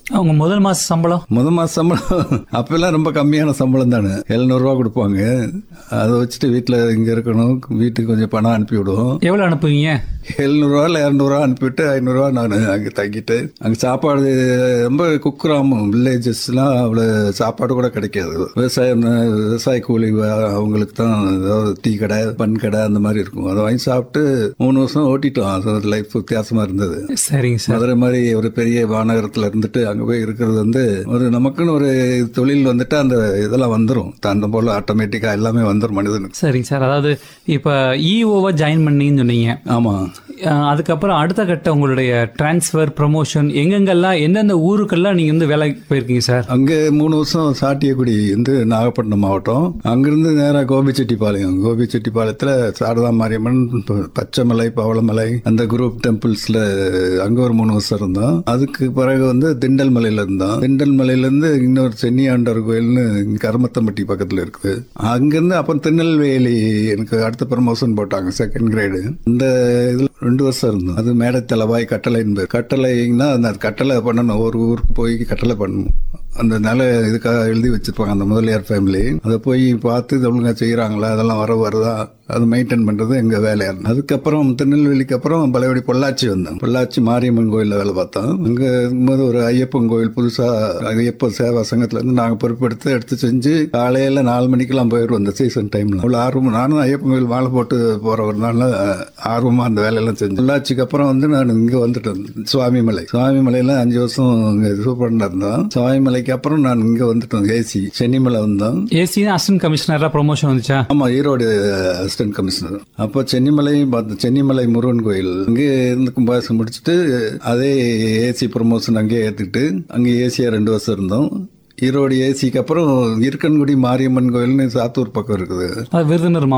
அவங்க முதல் மாச சம்பளம் முத மாச சம்பளம் அப்பெல்லாம் ரொம்ப கம்மியான சம்பளம் தானே எழுநூறுவா கொடுப்பாங்க அதை வச்சுட்டு வீட்டில் இங்கே இருக்கணும் வீட்டுக்கு கொஞ்சம் பணம் அனுப்பி விடுவோம் எவ்வளவு அனுப்புவீங்க எழுநூறுவா இல்லை இரநூறுவா அனுப்பிவிட்டு ஐநூறுரூவா நான் அங்கே தங்கிட்டு அங்கே சாப்பாடு ரொம்ப குக்கிராமம் வில்லேஜஸ்லாம் அவ்வளோ சாப்பாடு கூட கிடைக்காது விவசாயம் விவசாய கூலி வ- அவங்களுக்கு தான் ஏதாவது டீ கடை பன் கடை அந்த மாதிரி இருக்கும் அதை வாங்கி சாப்பிட்டு மூணு வருஷம் ஓட்டிட்டோம் அது லைஃப் வித்தியாசமா இருந்தது சரிங்க சார் மதுரை மாதிரி ஒரு பெரிய மாநகரத்தில் இருந்துட்டு அங்கே போய் இருக்கிறது வந்து ஒரு நமக்குன்னு ஒரு தொழில் வந்துட்டு அந்த இதெல்லாம் வந்துடும் தந்த போல ஆட்டோமேட்டிக்காக எல்லாமே வந்துடும் மனிதனுக்கு சரிங்க சார் அதாவது இப்போ இஓவை ஜாயின் பண்ணீங்கன்னு சொன்னீங்க ஆமாம் அஹ் அதுக்கப்புறம் அடுத்த கட்ட உங்களுடைய டிரான்ஸ்ஃபர் ப்ரமோஷன் எங்கெங்கெல்லாம் எந்தெந்த ஊருக்கெல்லாம் நீங்க வந்து வேலைக்கு போயிருக்கீங்க சார் அங்கே மூணு வருஷம் சாட்டியக்குடி வந்து நாகப்பட்டினம் மாவட்டம் அங்கிருந்து நேராக கோபிச்செட்டிப்பாளையம் கோபிச்செட்டிப்பாளையத்தில் சாரதா மாரியம்மன் ப- பச்சைமலை பவளமலை அந்த குரூப் டெம்பிள்ஸில் அங்கே ஒரு மூணு வருஷம் இருந்தோம் அதுக்கு பிறகு வந்து திண்டல் மலையில் இருந்தோம் திண்டல் மலையிலேருந்து இன்னொரு சென்னியாண்டவர் கோயில்னு இங்க கருமத்தம்பட்டி பக்கத்தில் இருக்குது அங்கேருந்து அப்புறம் திருநெல்வேலி எனக்கு அடுத்த ப்ரமோஷன் போட்டாங்க செகண்ட் கிரேடு இந்த இதில் ரெண்டு வருஷம் இருந்தோம் அது மேடத்தலவாய் கட்டளை என்பது கட்டளைன்னா அந்த கட்டளை பண்ணணும் ஒரு ஊருக்கு போய் கட்டளை பண்ணணும் அந்த நில இதுக்காக எழுதி வச்சிருப்பாங்க அந்த முதலியார் ஃபேமிலி அதை போய் பார்த்து இது ஒழுங்கா செய்கிறாங்களா அதெல்லாம் வர வருதா அது மெயின்டைன் பண்ணுறது எங்கள் வேலையாக இருந்தது அதுக்கப்புறம் திருநெல்வேலிக்கு அப்புறம் பழையபடி பொள்ளாச்சி வந்தோம் பொள்ளாச்சி மாரியம்மன் கோயிலில் வேலை பார்த்தோம் அங்கே இருக்கும்போது ஒரு ஐயப்பன் கோயில் புதுசாக ஐயப்ப சேவா சங்கத்துலேருந்து நாங்கள் பொறுப்பெடுத்து எடுத்து செஞ்சு காலையில் நாலு மணிக்கெல்லாம் போயிடுவோம் அந்த சீசன் டைமில் அவ்வளோ ஆர்வம் நானும் ஐயப்பன் கோயில் மாலை போட்டு போகிறவர்னால ஆர்வமாக அந்த வேலையெல்லாம் செஞ்சேன் பொள்ளாச்சிக்கு அப்புறம் வந்து நான் இங்கே வந்துட்டேன் சுவாமிமலை சுவாமிமலையில் அஞ்சு வருஷம் இங்கே சூப்பரண்டாக இருந்தோம் சுவாமிமலைக்கு அப்புறம் நான் இங்கே வந்துட்டோம் ஏசி சென்னிமலை வந்தோம் ஏசி அசிஸ்டன்ட் கமிஷனரா ப்ரொமோஷன் வந்துச்சா ஆமா ஈரோடு அசிஸ்டன்ட் கமிஷனர் அப்போ சென்னிமலை பார்த்தோம் சென்னிமலை முருகன் கோயில் அங்கே இருந்து கும்பாசம் முடிச்சுட்டு அதே ஏசி ப்ரொமோஷன் அங்கேயே ஏற்றுக்கிட்டு அங்கே ஏசியா ரெண்டு வருஷம் இருந்தோம் ஈரோடு ஏசிக்கு அப்புறம் இருக்கன்குடி மாரியம்மன் கோயில்னு சாத்தூர் பக்கம் இருக்குது அது விருதுநர் மாவட்டம்